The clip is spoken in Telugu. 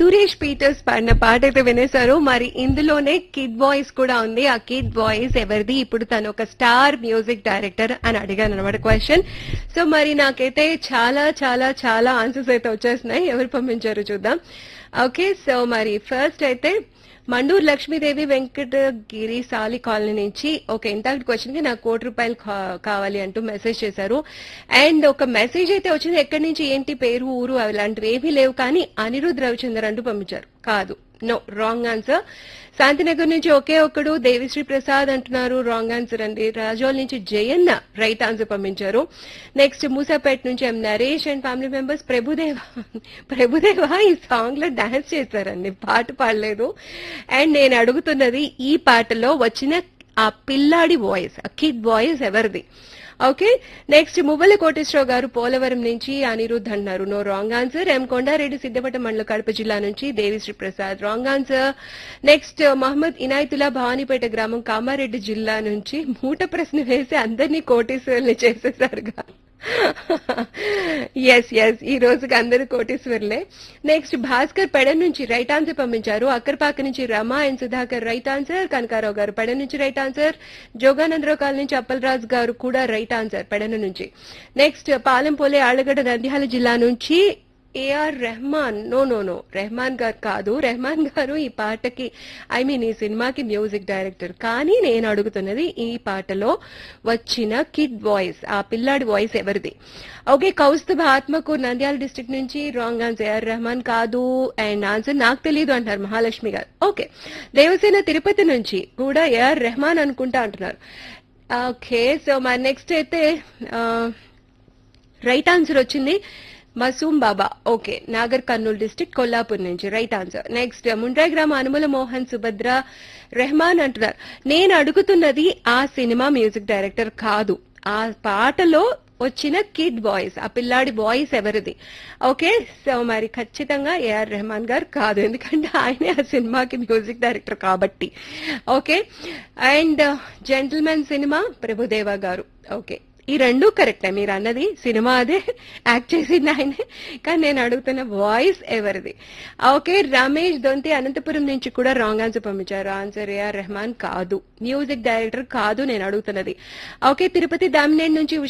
సురేష్ పీటర్స్ పాడిన పాట అయితే వినేశారు మరి ఇందులోనే కిడ్ వాయిస్ కూడా ఉంది ఆ కిడ్ వాయిస్ ఎవరిది ఇప్పుడు తను ఒక స్టార్ మ్యూజిక్ డైరెక్టర్ అని అడిగాను అనమాట క్వశ్చన్ సో మరి నాకైతే చాలా చాలా చాలా ఆన్సర్స్ అయితే వచ్చేస్తున్నాయి ఎవరు పంపించారు చూద్దాం ఓకే సో మరి ఫస్ట్ అయితే మండూరు లక్ష్మీదేవి వెంకటగిరి సాలి కాలనీ నుంచి ఒక ఇంతటి క్వశ్చన్ కి నాకు కోటి రూపాయలు కా- కావాలి అంటూ మెసేజ్ చేశారు అండ్ ఒక మెసేజ్ అయితే వచ్చింది ఎక్కడి నుంచి ఏంటి పేరు ఊరు అలాంటివి ఏమీ లేవు కానీ అనిరుద్ రవిచందర్ అంటూ పంపించారు కాదు నో రాంగ్ ఆన్సర్ శాంతినగర్ నుంచి ఒకే ఒక్కడు దేవిశ్రీ ప్రసాద్ అంటున్నారు రాంగ్ ఆన్సర్ అండి రాజోల్ నుంచి జయన్న రైట్ ఆన్సర్ పంపించారు నెక్స్ట్ మూసాపేట నుంచి M Naresh and family members Prabhudeva Prabhudeva ఈ సాంగ్ లో డాన్స్ చేశారండి పాట పాడలేదు అండ్ నేను అడుగుతున్నది ఈ పాటలో వచ్చిన ఆ పిల్లాడి వాయిస్ ఆ కిడ్ వాయిస్ ఎవరిది ఓకే నెక్స్ట్ మువ్వల కోటేశ్వరరావు గారు పోలవరం నుంచి అనిరుద్ధ్ అన్నారు no wrong answer M Kondareddy Siddhapatta మండల కడప జిల్లా నుంచి Devisri Prasad wrong answer next Mohammed Inayatullah Bhavanipeta గ్రామం కామారెడ్డి జిల్లా నుంచి మూట ప్రశ్న వేసి అందరినీ కోటేశ్వర్లు చేసేసారుగా ఎస్ ఎస్ ఈ రోజుకి అందరూ కోటేశ్వర్లే నెక్స్ట్ భాస్కర్ పెడ నుంచి రైట్ ఆన్సర్ పంపించారు అక్కర్పాక నుంచి Rama and Sudhakar right answer Kanakarao గారు పెడ నుంచి రైట్ ఆన్సర్ జోగానందరావు కాల్ నుంచి అప్పలరాజు గారు కూడా రైట్ ఆన్సర్ పెడన నుంచి నెక్స్ట్ పాలెంపోలే ఆళ్లగడ్డ నంద్యాల జిల్లా నుంచి AR Rahman no no no Rahman గారు కాదు రెహమాన్ గారు ఈ పాటకి ఐ మీన్ ఈ సినిమాకి మ్యూజిక్ డైరెక్టర్ కానీ నేను అడుగుతున్నది ఈ పాటలో వచ్చిన కిడ్ వాయిస్ ఆ పిల్లాడి వాయిస్ ఎవరిది ఓకే కౌస్తుభ ఆత్మకూర్ నంద్యాల డిస్ట్రిక్ట్ నుంచి రాంగ్ ఆన్సర్ ఏఆర్ రెహమాన్ కాదు అండ్ ఆన్సర్ నాకు తెలియదు అంటారు మహాలక్ష్మి గారు ఓకే దేవసేన తిరుపతి నుంచి కూడా ఏఆర్ రెహమాన్ అనుకుంటా అంటున్నారు ఓకే సో మరి నెక్స్ట్ అయితే రైట్ ఆన్సర్ వచ్చింది మసూమ్ బాబా ఓకే నాగర్ కర్నూలు డిస్టిక్ కొల్లాపూర్ నుంచి రైట్ ఆన్సర్ నెక్స్ట్ ముండ్రాయి గ్రామ అనుముల మోహన్ సుభద్ర రెహమాన్ అంటున్నారు నేను అడుగుతున్నది ఆ సినిమా మ్యూజిక్ డైరెక్టర్ కాదు ఆ పాటలో వచ్చిన కిడ్ వాయిస్ ఆ పిల్లాడి వాయిస్ ఎవరిది ఓకే సో మరి ఖచ్చితంగా ఏఆర్ రెహమాన్ గారు కాదు ఎందుకంటే ఆయనే ఆ సినిమాకి మ్యూజిక్ డైరెక్టర్ కాబట్టి okay and gentleman cinema Prabhudeva గారు ఓకే ఈ రెండు కరెక్టే మీరు అన్నది సినిమా అదే యాక్ట్ చేసింది ఆయనే కానీ నేను అడుగుతున్న వాయిస్ ఎవరిది ఓకే రమేష్ దొంతి అనంతపురం నుంచి కూడా రాంగ్ ఆన్సర్ పంపించారు ఆన్సర్ ఏఆర్ రెహమాన్ కాదు మ్యూజిక్ డైరెక్టర్ కాదు నేను అడుగుతున్నది ఓకే తిరుపతి దామినేని నుంచి